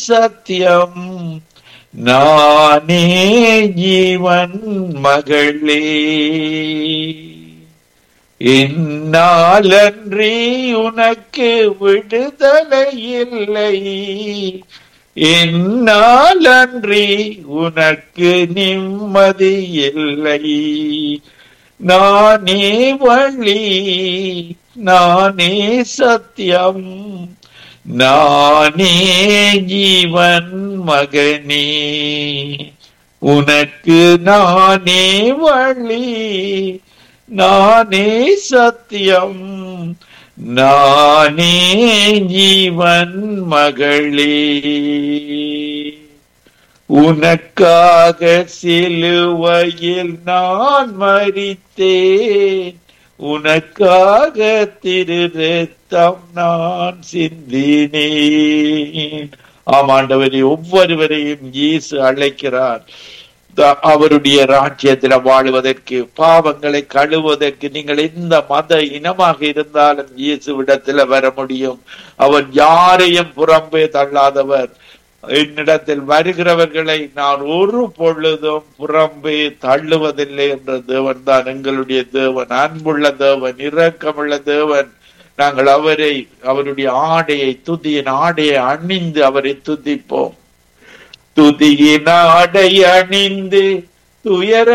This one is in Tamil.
சத்தியம் நானே ஜீவன் மகளே என்னாலன்றி உனக்கு விடுதலை இல்லை என்னாலன்றி உனக்கு நிம்மதி இல்லை நானே வழி நானே சத்தியம் நானே ஜீவன் மகனே உனக்கு நானே வழி நானே சத்தியம் நானே ஜீவன் மகளே உனக்காக சிலுவையில் நான் மறித்தேன் உனக்காக திரு ரத்தம் நான் சிந்தினேன் ஆமாண்டவரை ஒவ்வொருவரையும் இயேசு அழைக்கிறார் த- அவருடைய ராஜ்யத்தில் வாழுவதற்கு பாவங்களை கழுவதற்கு நீங்கள் எந்த மத இனமாக இருந்தாலும் இயேசுவிடத்தில் வர முடியும் அவர் யாரையும் புறம்பே தள்ளாதவர் என்னிடத்தில் வருகிறவர்களை நான் ஒரு பொழுதும் புறம்பே தள்ளுவதில்லை என்ற தேவன் தான் எங்களுடைய தேவன் அன்புள்ள தேவன் இரக்கமுள்ள தேவன் நாங்கள் அவரை அவருடைய ஆடையை துதியின் ஆடையை அணிந்து அவரை துதிப்போம் துதியின் ஆடை அணிந்து துயர